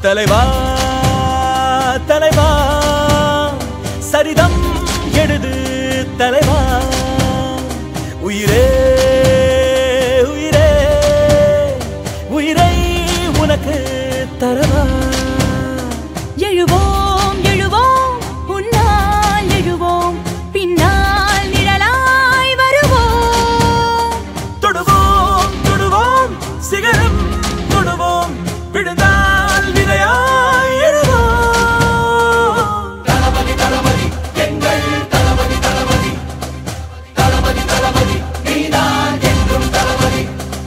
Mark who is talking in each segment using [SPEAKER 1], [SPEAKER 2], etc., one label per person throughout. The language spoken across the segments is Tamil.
[SPEAKER 1] தலைவா தலைவா சரிதம் எழுது தலைவா உயிரே உயிரே உயிரை உனக்கு தரவா
[SPEAKER 2] எழுவோம் எழுவோம் உன்னால் எழுவோம் பின்னால் நிழலாய் வருவோம்
[SPEAKER 1] தொடுவோம் தொடுவோம் சிகரம் தொடுவோம் விழுந்தால் விதையாய் எழுவோம் தளபதி தளபதி எங்கள் தளபதி தளபதி தளபதி தளபதி நீதான் என்றும் தளபதி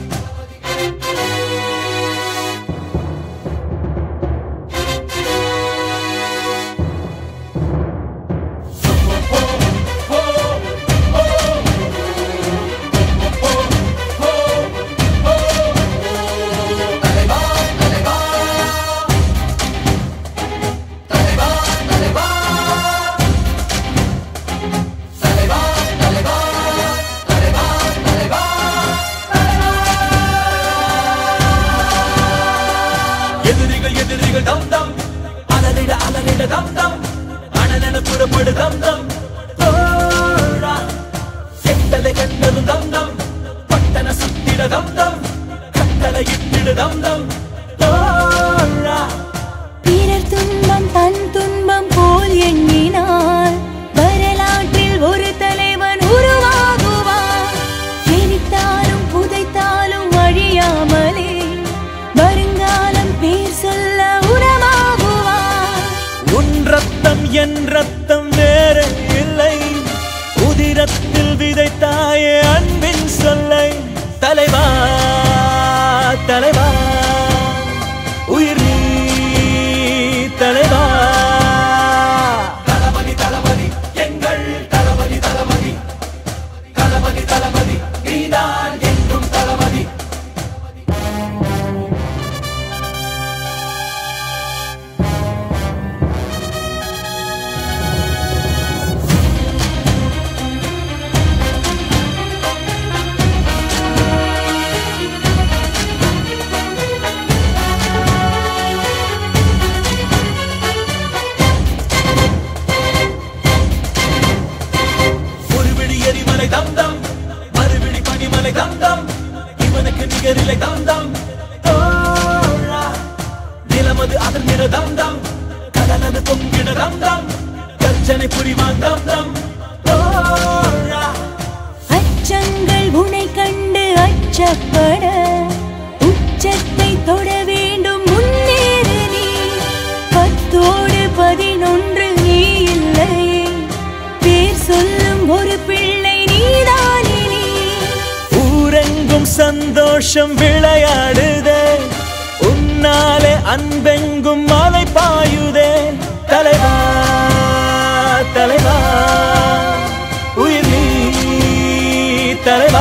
[SPEAKER 1] எதிரிகள் எதிரிகள் தம் தம் அலறிட அலறிட தம் தம் அனலென புறப்படு தம் தம் தோழா செட்டதை கண்டதும் தம் தம் பட்டன சுத்திட தம் தம் கட்டளை இட்டிடு தம் தம் தோழா
[SPEAKER 2] பிறர் துன்பம் தன் துன்பம் போல் எண்ணினார் வரலாற்றில் ஒரு தலைவன் உருவாகுவார் எரித்தாலும் புதைத்தாலும் அழியாமலே வருங்காலம் பேர் சொல்ல உரமாகுவார்
[SPEAKER 1] உன் ரத்தம் என் ரத்தம் வேற இல்லை உதிரத்தில் விதைத்தாயே அன்பின் சொல்லை தலைவா தலைவா உயிர் நீ தலைவா தளபதி தளபதி எங்கள் தளபதி தளபதி தளபதி தளபதி நீதான் என்றும் தளபதி ஒரு விடி எரிமலை தம் தம் மறுவிடி பனிமலை தம் தம் இவனுக்கு நிகரிலை தம் தம் தோழா நிலமது அதர்கிற தம் தம் கடலது பொங்கிட தம் தம் கர்ஜனை புரிவான் தம் தம் தோழா
[SPEAKER 2] அச்சங்கள் உனை கண்டு அச்சப்பட உச்சத்தை தொட வேண்டும் முன்னேறு நீ பத்தோடு பதினொன்று நீ இல்லையே பேர் சொல்லும் ஒரு பிள்ளை நீதானே நீ
[SPEAKER 1] ஊரெங்கும் சந்தோஷம் விளையாடுதே உன்னாலே அன்பெங்கும் மலை பாயுதே தலைவா தலைவா உயிர் நீ தலைவா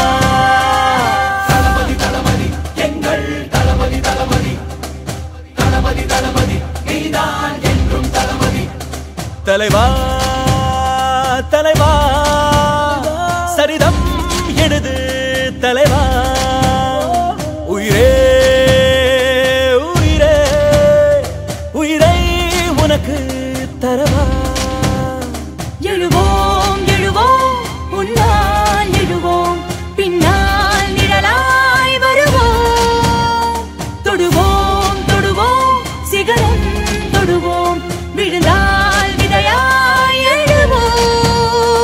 [SPEAKER 1] தளபதி தளபதி எங்கள் தளபதி தளபதி தளபதி தளபதி நீதான் என்றும் தளபதி தலைவா தலைவா சரிதம் எழுது தலைவா உயிரே உயிரே உயிரை உனக்கு தரவா
[SPEAKER 2] எழுவோம் எழுவோம் உன்னால் எழுவோம் பின்னால் நிழலாய் வருவோம் தொடுவோம் தொடுவோம் சிகரம் தொடுவோம் விழுந்தால் விதையாய் எழுவோம்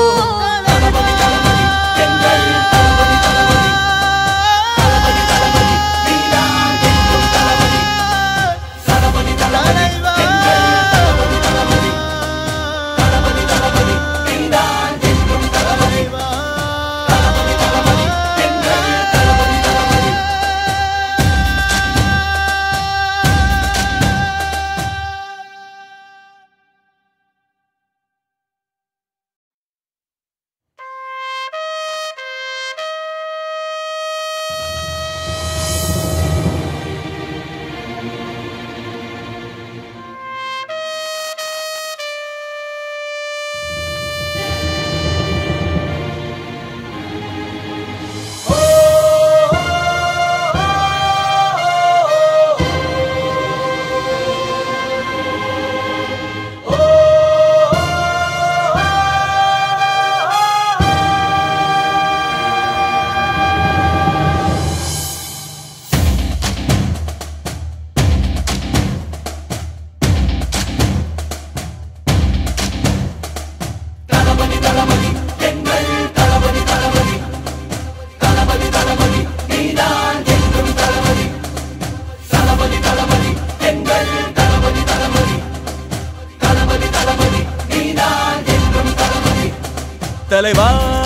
[SPEAKER 1] தலைவா